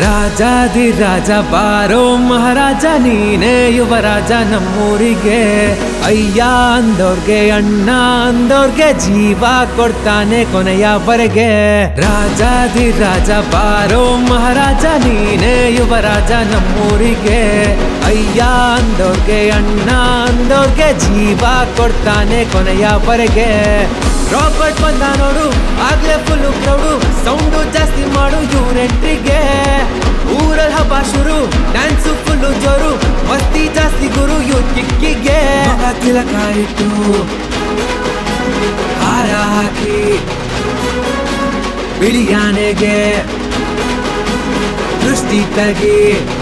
ರಾಜಾದಿ ರಾಜ ಬಾರೋ ಮಹಾರಾಜ ನೀನೇ ಯುವರಾಜ ನಮ್ಮೂರಿಗೆ ಅಯ್ಯ ಅಂದೋರ್ಗೆ ಅಣ್ಣ ಅಂದೋರ್ಗೆ ಜೀವ ಕೊಡ್ತಾನೆ ಕೊನೆಯವರೆಗೆ ರಾಜಾದಿ ರಾಜ ಬಾರೋ ಮಹಾರಾಜ ನೀನೇ ಯುವರಾಜ ನಮ್ಮೂರಿಗೆ ಅಯ್ಯ ಅಂದೋರ್ಗೆ ಅಣ್ಣ ಅಂದೋರ್ಗೆ ಜೀವ ಕೊಡ್ತಾನೆ ಕೊನೆಯವರೆಗೆ ರಾಬರ್ಟ್ ಬಂದ ನೋಡು ಆಗ್ಲೇ ಫುಲ್ ಕ್ರೌಡು ಸೌಂಡು ಜಾಸ್ತಿ ಮಾಡು ಇವ್ರ ಎಂಟ್ರಿಗೆ ಊರಲ್ಲಿ ಹಬ್ಬ ಶುರು ಡ್ಯಾನ್ಸು ಫುಲ್ಲು ಜೋರು ಮಸ್ತಿ ಜಾಸ್ತಿ ಗುರು ಇವ್ರ ಕಿಕ್ಕಿಗೆ ಮಗ ತಿಲಕ ಇಟ್ಟು ಹಾರ ಹಾಕಿ ಬಿಳಿಯಾನೆಗೆ ದೃಷ್ಟಿ ತಗಿ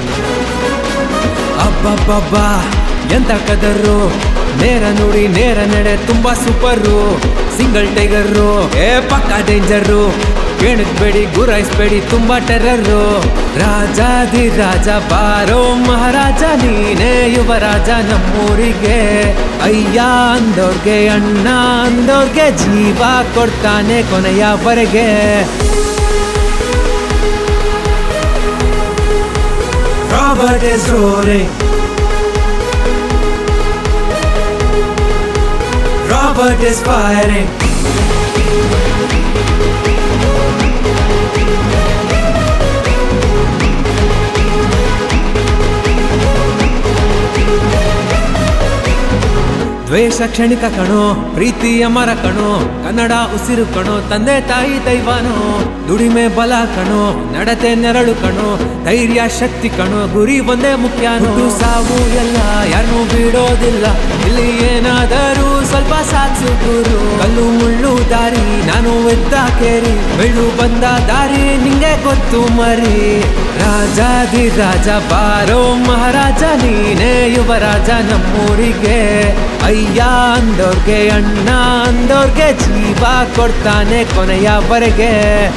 ಅಬ್ಬಬ್ಬಬ್ಬ ಎಂತ ಕದರು ನೇರ ನುಡಿ ನೇರ ನಡೆ ತುಂಬಾ ಸೂಪರು ಸಿಂಗಲ್ ಟೈಗರು ಏ ಪಕ್ಕ ಡೇಂಜರು ಕೇಳಿಸ್ಬೇಡಿ ಗುರಾಯಿಸ್ಬೇಡಿ ತುಂಬಾ ಟೆರರು ರಾಜಾದಿ ರಾಜ ಬಾರೋ ಮಹಾರಾಜ ನೀನೇ ಯುವರಾಜ ನಮ್ಮೂರಿಗೆ ಅಯ್ಯ ಅಂದೋರ್ಗೆ ಅಣ್ಣ ಅಂದೋರ್ಗೆ ಜೀವ ಕೊಡ್ತಾನೆ ಕೊನೆಯವರೆಗೆ Robert is rolling. Robert is firing. ದ್ವೇಷ ಕ್ಷಣಿಕ ಕಣೋ ಪ್ರೀತಿಯ ಮರ ಕಣೋ ಕನ್ನಡ ಉಸಿರು ಕಣೋ ತಂದೆ ತಾಯಿ ದೈವನೋ ದುಡಿಮೆ ಬಲ ಕಣೋ ನಡತೆ ನೆರಳು ಕಣೋ ಧೈರ್ಯ ಶಕ್ತಿ ಕಣೋ ಗುರಿ ಒಂದೇ ಮುಖ್ಯ ಹುಟ್ಟು ಸಾವು ಎಲ್ಲ ಯಾರನ್ನೂ ಬಿಡೋದಿಲ್ಲ ಇಲ್ಲಿ ಏನಾದರೂ ಸ್ವಲ್ಪ ಸಾಧಿಸು ಗುರು ಕಲ್ಲು ಮುಳ್ಳು ದಾರಿ ನಾನು ಎದ್ದ ಕೇರಿ ಬೆಳ್ಳು ಬಂದ ದಾರಿ ನಿಂಗೆ ಗೊತ್ತು ಮರಿ ರಾಜಾದಿ ರಾಜ ಬಾರೋ ಮಹಾರಾಜ ನೀನೇ ಯುವರಾಜ ನಮ್ಮೂರಿಗೆ ಅಯ್ಯ ಅಂದೋರ್ಗೆ ಅಣ್ಣ ಅಂದೋರ್ಗೆ ಜೀವ ಕೊಡ್ತಾನೆ ಕೊನೆಯವರೆಗೆ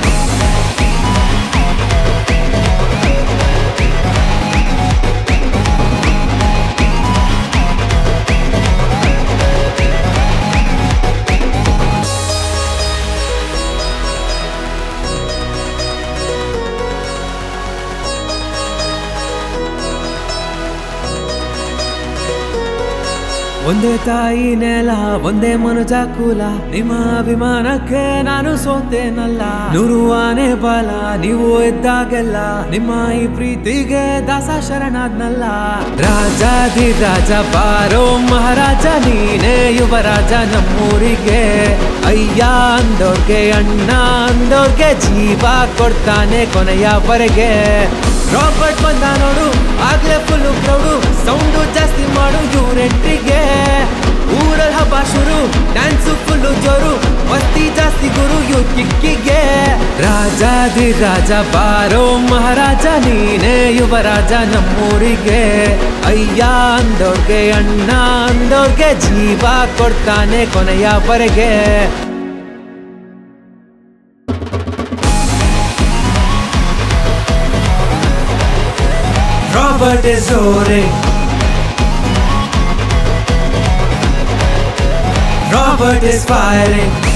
ಒಂದೇ ತಾಯಿ ನೆಲ ಒಂದೇ ಮನುಜ ಕುಲ ನಿಮ್ಮ ಅಭಿಮಾನಕ್ಕೆ ನಾನು ಸೋತೇನಲ್ಲ ನೂರು ಆನೆ ಬಲ ನೀವು ಇದ್ದಾಗೆಲ್ಲ ನಿಮ್ಮ ಈ ಪ್ರೀತಿಗೆ ದಾಸ ಶರಣಾದ್ನಲ್ಲ ರಾಜಾದಿ ರಾಜ ಬಾರೋ ಮಹಾರಾಜ ನೀನೇ ಯುವರಾಜ ನಮ್ಮೂರಿಗೆ ಅಯ್ಯ ಅಂದೋರ್ಗೆ ಅಣ್ಣ ಅಂದೋರ್ಗೆ ಜೀವ ಕೊಡ್ತಾನೆ ಕೊನೆಯವರೆಗೆ ರಾಬರ್ಟ್ ಬಂದ ನೋಡು ಆಗ್ಲೇ ಫುಲ್ ಕ್ರೌಡು ಸೌಂಡು ಜಾಸ್ತಿ ಮಾಡು ಇವ್ರ ಎಂಟ್ರಿಗೆ ಊರಲ್ಲಿ ಹಬ್ಬ ಶುರು ಡ್ಯಾನ್ಸು ಫುಲ್ಲು ಜೋರು ಮಸ್ತಿ ಜಾಸ್ತಿ ಗುರು ಇವ್ರ ಕಿಕ್ಕಿಗೆ ರಾಜಾದಿ ರಾಜ ಬಾರೋ ಮಹಾರಾಜ ನೀನೇ ಯುವರಾಜ ನಮ್ಮೂರಿಗೆ ಅಯ್ಯ ಅಂದೋರ್ಗೆ ಅಣ್ಣ ಅಂದೋರ್ಗೆ ಜೀವ ಕೊಡ್ತಾನೆ ಕೊನೆಯವರೆಗೆ Robert is roaring. Robert is firing.